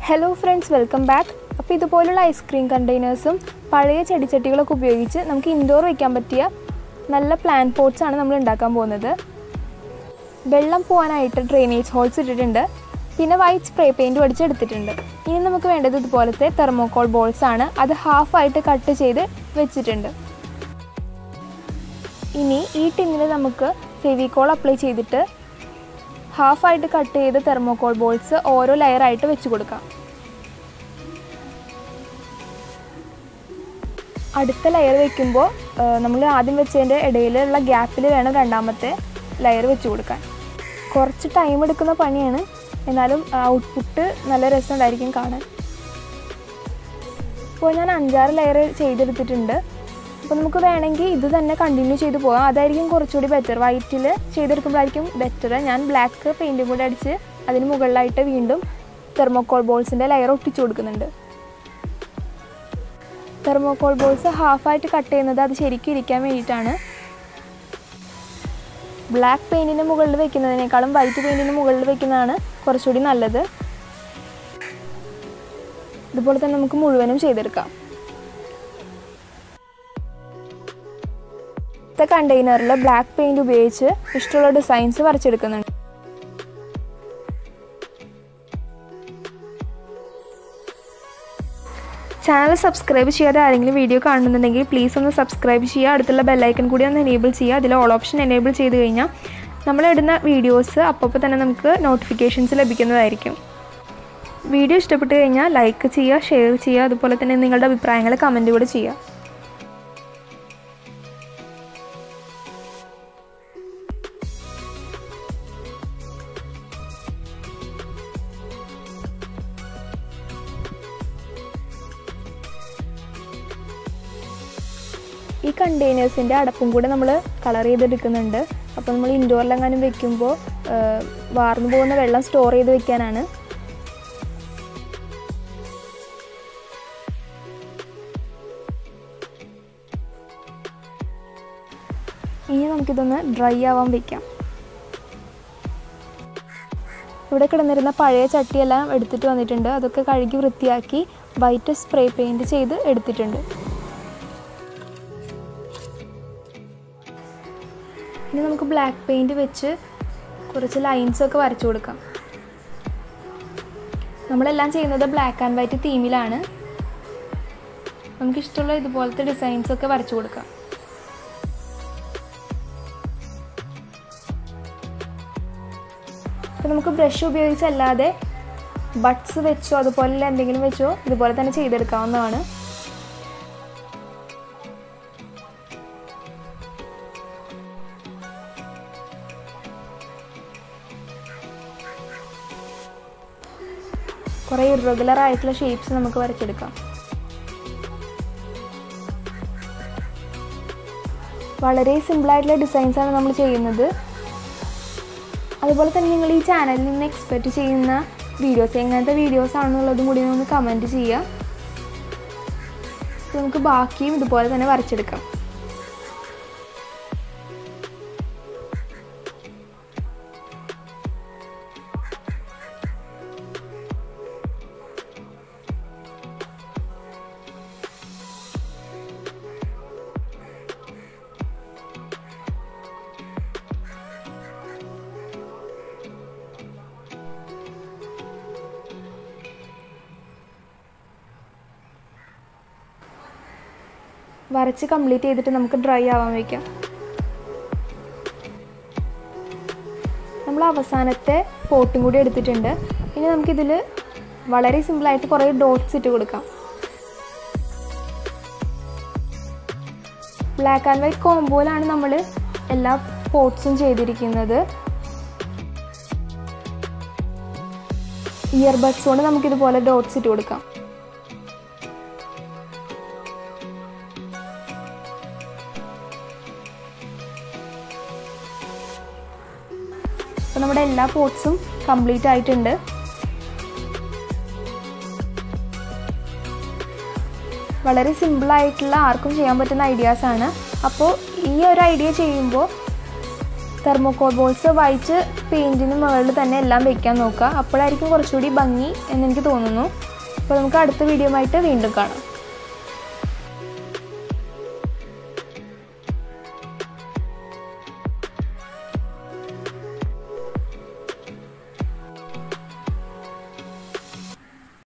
hello friends welcome back അപ്പോൾ ഇതുപോലുള്ള ice cream കണ്ടെയ്നേഴ്സും പഴയ ചെടിച്ചട്ടികളൊക്കെ ഉപയോഗിച്ച് നമുക്ക് ഇൻഡോർ വയ്ക്കാൻ പറ്റിയ നല്ല പ്ലാൻ പോട്ട്സ് ആണ് നമ്മൾ ഉണ്ടാക്കാൻ പോകുന്നത് വെള്ളം പോകാനായിട്ട് ഡ്രെയിനേജ് ഹോൾസ് ഇട്ടിട്ടുണ്ട് പിന്നെ വൈറ്റ് സ്പ്രേ പെയിൻറ് അടിച്ച് എടുത്തിട്ടുണ്ട് ഇനി നമുക്ക് വേണ്ടത് ഇതുപോലത്തെ തെർമോക്കോൾ ബോൾസ് ആണ് അത് ഹാഫായിട്ട് കട്ട് ചെയ്ത് വെച്ചിട്ടുണ്ട് ഇനി ഈ ടിന്നിൽ നമുക്ക് ഫെവിക്കോൾ അപ്ലൈ ചെയ്തിട്ട് ഹാഫായിട്ട് കട്ട് ചെയ്ത തെർമോക്കോൾ ബോൾസ് ഓരോ ലെയറായിട്ട് വെച്ച് കൊടുക്കാം അടുത്ത ലെയർ വെക്കുമ്പോൾ നമ്മൾ ആദ്യം വെച്ചതിൻ്റെ ഇടയിലുള്ള ഗ്യാപ്പിൽ വേണം രണ്ടാമത്തെ ലെയർ വെച്ച് കൊടുക്കാൻ കുറച്ച് ടൈം എടുക്കുന്ന പണിയാണ് എന്നാലും ഔട്ട്പുട്ട് നല്ല രസമുണ്ടായിരിക്കും കാണാൻ ഇപ്പോൾ ഞാൻ അഞ്ചാറ് ലെയർ ചെയ്തെടുത്തിട്ടുണ്ട് അപ്പോൾ നമുക്ക് വേണമെങ്കിൽ ഇത് തന്നെ കണ്ടിന്യൂ ചെയ്ത് പോകാം അതായിരിക്കും കുറച്ചുകൂടി ബെറ്റർ വൈറ്റിൽ ചെയ്തെടുക്കുമ്പോഴായിരിക്കും ബെറ്റർ ഞാൻ ബ്ലാക്ക് പെയിൻറ്റും കൂടി അടിച്ച് അതിന് മുകളിലായിട്ട് വീണ്ടും തെർമോക്കോൾ ബോൾസിൻ്റെ ലെയർ ഒട്ടിച്ചു കൊടുക്കുന്നുണ്ട് തെർമോക്കോൾ ബോൾസ് ഹാഫായിട്ട് കട്ട് ചെയ്യുന്നത് അത് ശരിക്കും ഇരിക്കാൻ വേണ്ടിയിട്ടാണ് ബ്ലാക്ക് പെയിൻറ്റിന് മുകളിൽ വെക്കുന്നതിനേക്കാളും വൈറ്റ് പെയിൻറ്റിന് മുകളിൽ വെക്കുന്നതാണ് കുറച്ചുകൂടി നല്ലത് ഇതുപോലെ തന്നെ നമുക്ക് മുഴുവനും ചെയ്തെടുക്കാം അടുത്ത കണ്ടെയ്നറിൽ ബ്ലാക്ക് പെയിൻറ് ഉപയോഗിച്ച് ഇഷ്ടമുള്ള ഡിസൈൻസ് വരച്ചെടുക്കുന്നുണ്ട് ചാനൽ സബ്സ്ക്രൈബ് ചെയ്യാതെ ആരെങ്കിലും വീഡിയോ കാണുന്നുണ്ടെങ്കിൽ പ്ലീസ് ഒന്ന് സബ്സ്ക്രൈബ് ചെയ്യുക അടുത്തുള്ള ബെല്ലൈക്കൺ കൂടി ഒന്ന് എനേബിൾ ചെയ്യുക അതിൽ ഓൾ ഓപ്ഷൻ എനേബിൾ ചെയ്ത് കഴിഞ്ഞാൽ നമ്മളിടുന്ന വീഡിയോസ് അപ്പോൾ തന്നെ നമുക്ക് നോട്ടിഫിക്കേഷൻസ് ലഭിക്കുന്നതായിരിക്കും വീഡിയോ ഇഷ്ടപ്പെട്ട് കഴിഞ്ഞാൽ ലൈക്ക് ചെയ്യുക ഷെയർ ചെയ്യുക അതുപോലെ തന്നെ നിങ്ങളുടെ അഭിപ്രായങ്ങൾ കമൻറ്റ് കൂടെ ചെയ്യുക ഈ കണ്ടെയ്നേഴ്സിൻ്റെ അടപ്പും കൂടെ നമ്മൾ കളർ ചെയ്തെടുക്കുന്നുണ്ട് അപ്പോൾ നമ്മൾ ഇൻഡോറിലെങ്ങാനും വെക്കുമ്പോൾ വാർന്നു പോകുന്ന വെള്ളം സ്റ്റോർ ചെയ്ത് വെക്കാനാണ് ഇനി നമുക്കിതൊന്ന് ഡ്രൈ ആവാൻ വെക്കാം ഇവിടെ കിടന്നിരുന്ന പഴയ ചട്ടിയെല്ലാം എടുത്തിട്ട് വന്നിട്ടുണ്ട് അതൊക്കെ കഴുകി വൃത്തിയാക്കി വൈറ്റ് സ്പ്രേ പെയിൻറ് ചെയ്ത് എടുത്തിട്ടുണ്ട് ഇനി നമുക്ക് ബ്ലാക്ക് പെയിൻറ് വെച്ച് കുറച്ച് ലൈൻസ് ഒക്കെ വരച്ചു കൊടുക്കാം നമ്മളെല്ലാം ചെയ്യുന്നത് ബ്ലാക്ക് ആൻഡ് വൈറ്റ് തീമിലാണ് നമുക്കിഷ്ടമുള്ള ഇതുപോലത്തെ ഡിസൈൻസ് ഒക്കെ വരച്ചു കൊടുക്കാം അപ്പോൾ നമുക്ക് ബ്രഷ് ഉപയോഗിച്ചല്ലാതെ ബഡ്സ് വെച്ചോ അതുപോലെ എന്തെങ്കിലും വെച്ചോ ഇതുപോലെ തന്നെ ചെയ്തെടുക്കാവുന്നതാണ് കുറേ ഇറഗുലർ ആയിട്ടുള്ള ഷേപ്സ് നമുക്ക് വരച്ചെടുക്കാം വളരെ സിമ്പിളായിട്ടുള്ള ഡിസൈൻസാണ് നമ്മൾ ചെയ്യുന്നത് അതുപോലെ തന്നെ നിങ്ങൾ ഈ ചാനലിൽ നിന്ന് എക്സ്പെക്റ്റ് ചെയ്യുന്ന വീഡിയോസ് എങ്ങനത്തെ വീഡിയോസ് ആണെന്നുള്ളതും കൂടി ഒന്ന് കമൻറ്റ് ചെയ്യുക നമുക്ക് ബാക്കിയും ഇതുപോലെ തന്നെ വരച്ചെടുക്കാം വരച്ച് കംപ്ലീറ്റ് ചെയ്തിട്ട് നമുക്ക് ഡ്രൈ ആവാൻ വയ്ക്കാം നമ്മൾ അവസാനത്തെ പോട്ടും കൂടി എടുത്തിട്ടുണ്ട് ഇനി നമുക്കിതിൽ വളരെ സിമ്പിളായിട്ട് കുറേ ഡോട്ട്സ് ഇട്ട് കൊടുക്കാം ബ്ലാക്ക് ആൻഡ് വൈറ്റ് കോംബോയിലാണ് നമ്മൾ എല്ലാ പോട്ട്സും ചെയ്തിരിക്കുന്നത് ഇയർബഡ്സ് കൊണ്ട് നമുക്കിതുപോലെ ഡോട്ട്സ് ഇട്ട് കൊടുക്കാം അപ്പോൾ നമ്മുടെ എല്ലാ പോട്ട്സും കംപ്ലീറ്റ് ആയിട്ടുണ്ട് വളരെ സിമ്പിളായിട്ടുള്ള ആർക്കും ചെയ്യാൻ പറ്റുന്ന ഐഡിയാസാണ് അപ്പോൾ ഈ ഒരു ഐഡിയ ചെയ്യുമ്പോൾ തെർമോക്കോൾ ബോൾസ് വായിച്ച് പെയിൻറ്റിന് മുകളിൽ തന്നെ എല്ലാം വെക്കാൻ നോക്കുക അപ്പോഴായിരിക്കും കുറച്ചുകൂടി ഭംഗി എന്നെനിക്ക് തോന്നുന്നു അപ്പോൾ നമുക്ക് അടുത്ത വീഡിയോ ആയിട്ട് വീണ്ടും കാണാം